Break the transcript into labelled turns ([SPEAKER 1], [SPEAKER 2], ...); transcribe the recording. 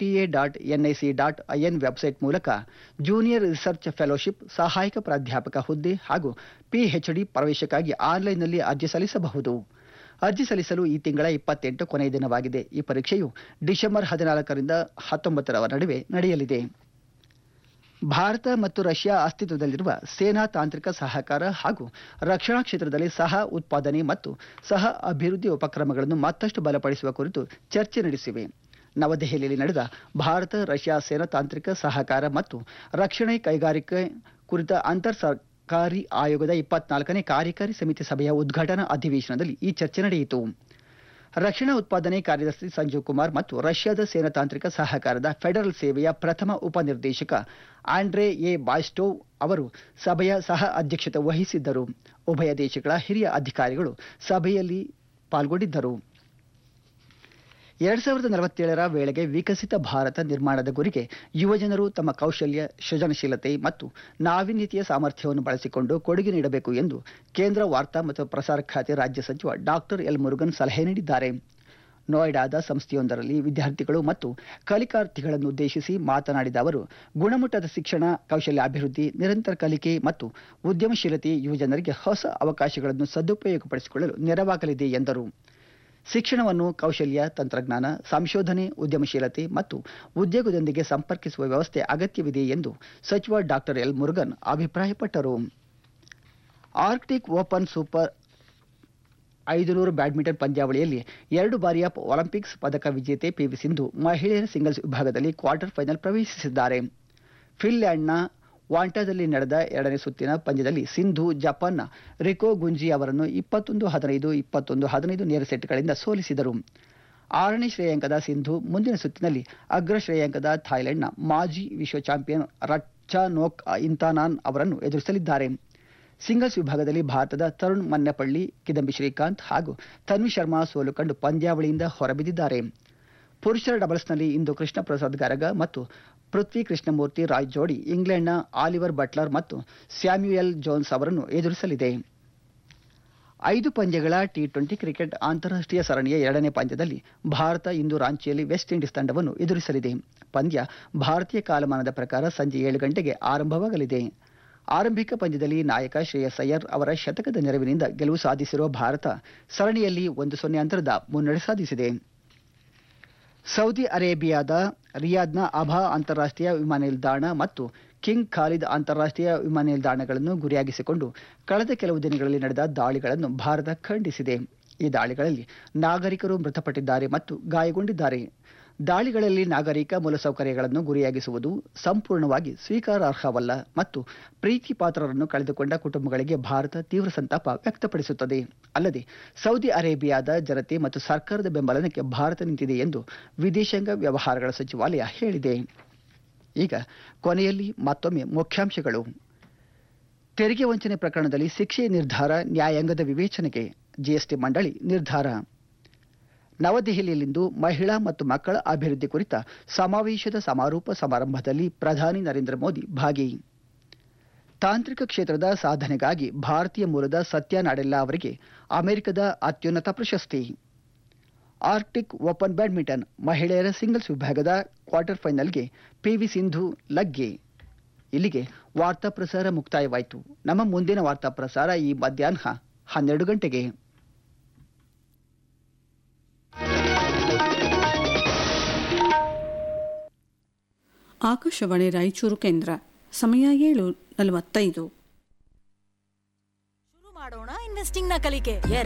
[SPEAKER 1] NTA dot NIC dot IN website ಮೂಲಕ junior research fellowship ಸಹಾಯಕ ಪ್ರಾಧ್ಯಾಪಕ ಹುದ್ದೆ ಹಾಗೂ ಪಿಎಚ್ಡಿ ಪ್ರವೇಶಕ್ಕಾಗಿ ಆನ್ಲೈನ್ನಲ್ಲಿ ಅರ್ಜಿ ಸಲ್ಲಿಸಬಹುದು ಅರ್ಜಿ ಸಲ್ಲಿಸಲು ಈ ತಿಂಗಳ ಇಪ್ಪತ್ತೆಂಟು ಕೊನೆಯ ದಿನವಾಗಿದೆ ಈ ಪರೀಕ್ಷೆಯು ಡಿಸೆಂಬರ್ ಹದಿನಾಲ್ಕರಿಂದ ಹತ್ತೊಂಬತ್ತರ ನಡುವೆ ನಡೆಯಲಿದೆ ಭಾರತ ಮತ್ತು ರಷ್ಯಾ ಅಸ್ತಿತ್ವದಲ್ಲಿರುವ ಸೇನಾ ತಾಂತ್ರಿಕ ಸಹಕಾರ ಹಾಗೂ ರಕ್ಷಣಾ ಕ್ಷೇತ್ರದಲ್ಲಿ ಸಹ ಉತ್ಪಾದನೆ ಮತ್ತು ಸಹ ಅಭಿವೃದ್ಧಿ ಉಪಕ್ರಮಗಳನ್ನು ಮತ್ತಷ್ಟು ಬಲಪಡಿಸುವ ಕುರಿತು ಚರ್ಚೆ ನಡೆಸಿವೆ ನವದೆಹಲಿಯಲ್ಲಿ ನಡೆದ ಭಾರತ ರಷ್ಯಾ ಸೇನಾ ತಾಂತ್ರಿಕ ಸಹಕಾರ ಮತ್ತು ರಕ್ಷಣೆ ಕೈಗಾರಿಕೆ ಕುರಿತ ಅಂತರ್ ಸರ್ಕಾರಿ ಆಯೋಗದ ಇಪ್ಪತ್ನಾಲ್ಕನೇ ಕಾರ್ಯಕಾರಿ ಸಮಿತಿ ಸಭೆಯ ಉದ್ಘಾಟನಾ ಅಧಿವೇಶನದಲ್ಲಿ ಈ ಚರ್ಚೆ ನಡೆಯಿತು ರಕ್ಷಣಾ ಉತ್ಪಾದನೆ ಕಾರ್ಯದರ್ಶಿ ಸಂಜೀವ್ ಕುಮಾರ್ ಮತ್ತು ರಷ್ಯಾದ ಸೇನಾ ತಾಂತ್ರಿಕ ಸಹಕಾರದ ಫೆಡರಲ್ ಸೇವೆಯ ಪ್ರಥಮ ಉಪನಿರ್ದೇಶಕ ಆಂಡ್ರೆ ಎ ಬಾಯ್ಸ್ಟೋವ್ ಅವರು ಸಭೆಯ ಸಹ ಅಧ್ಯಕ್ಷತೆ ವಹಿಸಿದ್ದರು ಉಭಯ ದೇಶಗಳ ಹಿರಿಯ ಅಧಿಕಾರಿಗಳು ಸಭೆಯಲ್ಲಿ ಪಾಲ್ಗೊಂಡಿದ್ದರು ಎರಡ್ ಸಾವಿರದ ನಲವತ್ತೇಳರ ವೇಳೆಗೆ ವಿಕಸಿತ ಭಾರತ ನಿರ್ಮಾಣದ ಗುರಿಗೆ ಯುವಜನರು ತಮ್ಮ ಕೌಶಲ್ಯ ಸೃಜನಶೀಲತೆ ಮತ್ತು ನಾವೀನ್ಯತೆಯ ಸಾಮರ್ಥ್ಯವನ್ನು ಬಳಸಿಕೊಂಡು ಕೊಡುಗೆ ನೀಡಬೇಕು ಎಂದು ಕೇಂದ್ರ ವಾರ್ತಾ ಮತ್ತು ಪ್ರಸಾರ ಖಾತೆ ರಾಜ್ಯ ಸಚಿವ ಡಾಕ್ಟರ್ ಎಲ್ ಮುರುಗನ್ ಸಲಹೆ ನೀಡಿದ್ದಾರೆ ನೋಯ್ಡಾದ ಸಂಸ್ಥೆಯೊಂದರಲ್ಲಿ ವಿದ್ಯಾರ್ಥಿಗಳು ಮತ್ತು ಕಲಿಕಾರ್ಥಿಗಳನ್ನು ಉದ್ದೇಶಿಸಿ ಮಾತನಾಡಿದ ಅವರು ಗುಣಮಟ್ಟದ ಶಿಕ್ಷಣ ಕೌಶಲ್ಯಾಭಿವೃದ್ಧಿ ನಿರಂತರ ಕಲಿಕೆ ಮತ್ತು ಉದ್ಯಮಶೀಲತೆ ಯುವಜನರಿಗೆ ಹೊಸ ಅವಕಾಶಗಳನ್ನು ಸದುಪಯೋಗಪಡಿಸಿಕೊಳ್ಳಲು ನೆರವಾಗಲಿದೆ ಎಂದರು ಶಿಕ್ಷಣವನ್ನು ಕೌಶಲ್ಯ ತಂತ್ರಜ್ಞಾನ ಸಂಶೋಧನೆ ಉದ್ಯಮಶೀಲತೆ ಮತ್ತು ಉದ್ಯೋಗದೊಂದಿಗೆ ಸಂಪರ್ಕಿಸುವ ವ್ಯವಸ್ಥೆ ಅಗತ್ಯವಿದೆ ಎಂದು ಸಚಿವ ಡಾಕ್ಟರ್ ಎಲ್ ಮುರುಗನ್ ಅಭಿಪ್ರಾಯಪಟ್ಟರು ಆರ್ಕ್ಟಿಕ್ ಓಪನ್ ಸೂಪರ್ ಐದುನೂರು ಬ್ಯಾಡ್ಮಿಂಟನ್ ಪಂದ್ಯಾವಳಿಯಲ್ಲಿ ಎರಡು ಬಾರಿಯ ಒಲಿಂಪಿಕ್ಸ್ ಪದಕ ವಿಜೇತೆ ಪಿವಿ ಸಿಂಧು ಮಹಿಳೆಯರ ಸಿಂಗಲ್ಸ್ ವಿಭಾಗದಲ್ಲಿ ಕ್ವಾರ್ಟರ್ ಫೈನಲ್ ಪ್ರವೇಶಿಸಿದ್ದಾರೆ ಫಿನ್ಲ್ಯಾಂಡ್ನ ವಾಂಟಾದಲ್ಲಿ ನಡೆದ ಎರಡನೇ ಸುತ್ತಿನ ಪಂದ್ಯದಲ್ಲಿ ಸಿಂಧು ಜಪಾನ್ನ ರಿಕೋ ಗುಂಜಿ ಅವರನ್ನು ಇಪ್ಪತ್ತೊಂದು ಹದಿನೈದು ಇಪ್ಪತ್ತೊಂದು ಹದಿನೈದು ನೇರ ಸೆಟ್ಗಳಿಂದ ಸೋಲಿಸಿದರು ಆರನೇ ಶ್ರೇಯಾಂಕದ ಸಿಂಧು ಮುಂದಿನ ಸುತ್ತಿನಲ್ಲಿ ಅಗ್ರ ಶ್ರೇಯಾಂಕದ ಥಾಯ್ಲೆಂಡ್ನ ಮಾಜಿ ವಿಶ್ವ ಚಾಂಪಿಯನ್ ರಚ್ಚಾನೋಕ್ ಇಂತಾನಾನ್ ಅವರನ್ನು ಎದುರಿಸಲಿದ್ದಾರೆ ಸಿಂಗಲ್ಸ್ ವಿಭಾಗದಲ್ಲಿ ಭಾರತದ ತರುಣ್ ಮನ್ನಪಳ್ಳಿ ಕಿದಂಬಿ ಶ್ರೀಕಾಂತ್ ಹಾಗೂ ತನ್ವಿ ಶರ್ಮಾ ಸೋಲು ಕಂಡು ಪಂದ್ಯಾವಳಿಯಿಂದ ಹೊರಬಿದ್ದಿದ್ದಾರೆ ಪುರುಷರ ಡಬಲ್ಸ್ನಲ್ಲಿ ಇಂದು ಕೃಷ್ಣ ಪ್ರಸಾದ್ ಗರಗ ಮತ್ತು ಪೃಥ್ವಿ ಕೃಷ್ಣಮೂರ್ತಿ ರಾಯ್ ಜೋಡಿ ಇಂಗ್ಲೆಂಡ್ನ ಆಲಿವರ್ ಬಟ್ಲರ್ ಮತ್ತು ಸ್ಯಾಮ್ಯುಯಲ್ ಜೋನ್ಸ್ ಅವರನ್ನು ಎದುರಿಸಲಿದೆ ಐದು ಪಂದ್ಯಗಳ ಟಿ ಟ್ವೆಂಟಿ ಕ್ರಿಕೆಟ್ ಅಂತಾರಾಷ್ಟ್ರೀಯ ಸರಣಿಯ ಎರಡನೇ ಪಂದ್ಯದಲ್ಲಿ ಭಾರತ ಇಂದು ರಾಂಚಿಯಲ್ಲಿ ವೆಸ್ಟ್ ಇಂಡೀಸ್ ತಂಡವನ್ನು ಎದುರಿಸಲಿದೆ ಪಂದ್ಯ ಭಾರತೀಯ ಕಾಲಮಾನದ ಪ್ರಕಾರ ಸಂಜೆ ಏಳು ಗಂಟೆಗೆ ಆರಂಭವಾಗಲಿದೆ ಆರಂಭಿಕ ಪಂದ್ಯದಲ್ಲಿ ನಾಯಕ ಶ್ರೇಯಸ್ ಅಯ್ಯರ್ ಅವರ ಶತಕದ ನೆರವಿನಿಂದ ಗೆಲುವು ಸಾಧಿಸಿರುವ ಭಾರತ ಸರಣಿಯಲ್ಲಿ ಒಂದು ಸೊನ್ನೆ ಅಂತರದ ಮುನ್ನಡೆ ಸಾಧಿಸಿದೆ ಸೌದಿ ಅರೇಬಿಯಾದ ರಿಯಾದ್ನ ಅಬಾ ಅಂತಾರಾಷ್ಟ್ರೀಯ ವಿಮಾನ ನಿಲ್ದಾಣ ಮತ್ತು ಕಿಂಗ್ ಖಾಲಿದ್ ಅಂತಾರಾಷ್ಟ್ರೀಯ ವಿಮಾನ ನಿಲ್ದಾಣಗಳನ್ನು ಗುರಿಯಾಗಿಸಿಕೊಂಡು ಕಳೆದ ಕೆಲವು ದಿನಗಳಲ್ಲಿ ನಡೆದ ದಾಳಿಗಳನ್ನು ಭಾರತ ಖಂಡಿಸಿದೆ ಈ ದಾಳಿಗಳಲ್ಲಿ ನಾಗರಿಕರು ಮೃತಪಟ್ಟಿದ್ದಾರೆ ಮತ್ತು ಗಾಯಗೊಂಡಿದ್ದಾರೆ ದಾಳಿಗಳಲ್ಲಿ ನಾಗರಿಕ ಮೂಲಸೌಕರ್ಯಗಳನ್ನು ಗುರಿಯಾಗಿಸುವುದು ಸಂಪೂರ್ಣವಾಗಿ ಸ್ವೀಕಾರಾರ್ಹವಲ್ಲ ಮತ್ತು ಪ್ರೀತಿ ಪಾತ್ರರನ್ನು ಕಳೆದುಕೊಂಡ ಕುಟುಂಬಗಳಿಗೆ ಭಾರತ ತೀವ್ರ ಸಂತಾಪ ವ್ಯಕ್ತಪಡಿಸುತ್ತದೆ ಅಲ್ಲದೆ ಸೌದಿ ಅರೇಬಿಯಾದ ಜನತೆ ಮತ್ತು ಸರ್ಕಾರದ ಬೆಂಬಲಕ್ಕೆ ಭಾರತ ನಿಂತಿದೆ ಎಂದು ವಿದೇಶಾಂಗ ವ್ಯವಹಾರಗಳ ಸಚಿವಾಲಯ ಹೇಳಿದೆ ಈಗ ಕೊನೆಯಲ್ಲಿ ಮತ್ತೊಮ್ಮೆ ಮುಖ್ಯಾಂಶಗಳು ತೆರಿಗೆ ವಂಚನೆ ಪ್ರಕರಣದಲ್ಲಿ ಶಿಕ್ಷೆ ನಿರ್ಧಾರ ನ್ಯಾಯಾಂಗದ ವಿವೇಚನೆಗೆ ಜಿಎಸ್ಟಿ ಮಂಡಳಿ ನಿರ್ಧಾರ ನವದೆಹಲಿಯಲ್ಲಿಂದು ಮಹಿಳಾ ಮತ್ತು ಮಕ್ಕಳ ಅಭಿವೃದ್ಧಿ ಕುರಿತ ಸಮಾವೇಶದ ಸಮಾರೋಪ ಸಮಾರಂಭದಲ್ಲಿ ಪ್ರಧಾನಿ ನರೇಂದ್ರ ಮೋದಿ ಭಾಗಿ ತಾಂತ್ರಿಕ ಕ್ಷೇತ್ರದ ಸಾಧನೆಗಾಗಿ ಭಾರತೀಯ ಮೂಲದ ಸತ್ಯ ನಾಡೆಲ್ಲಾ ಅವರಿಗೆ ಅಮೆರಿಕದ ಅತ್ಯುನ್ನತ ಪ್ರಶಸ್ತಿ ಆರ್ಕ್ಟಿಕ್ ಓಪನ್ ಬ್ಯಾಡ್ಮಿಂಟನ್ ಮಹಿಳೆಯರ ಸಿಂಗಲ್ಸ್ ವಿಭಾಗದ ಕ್ವಾರ್ಟರ್ ಫೈನಲ್ಗೆ ಪಿವಿ ಸಿಂಧು ಲಗ್ಗೆ ಇಲ್ಲಿಗೆ ವಾರ್ತಾ ಪ್ರಸಾರ ಮುಕ್ತಾಯವಾಯಿತು ನಮ್ಮ ಮುಂದಿನ ವಾರ್ತಾ ಪ್ರಸಾರ ಈ ಮಧ್ಯಾಹ್ನ ಹನ್ನೆರಡು ಗಂಟೆಗೆ
[SPEAKER 2] ಆಕಾಶವಾಣಿ ರಾಯಚೂರು ಕೇಂದ್ರ ಸಮಯ ಏಳು ನಲವತ್ತೈದು
[SPEAKER 3] ಶುರು ಮಾಡೋಣ ಇನ್ವೆಸ್ಟಿಂಗ್ ನ ಕಲಿಕೆ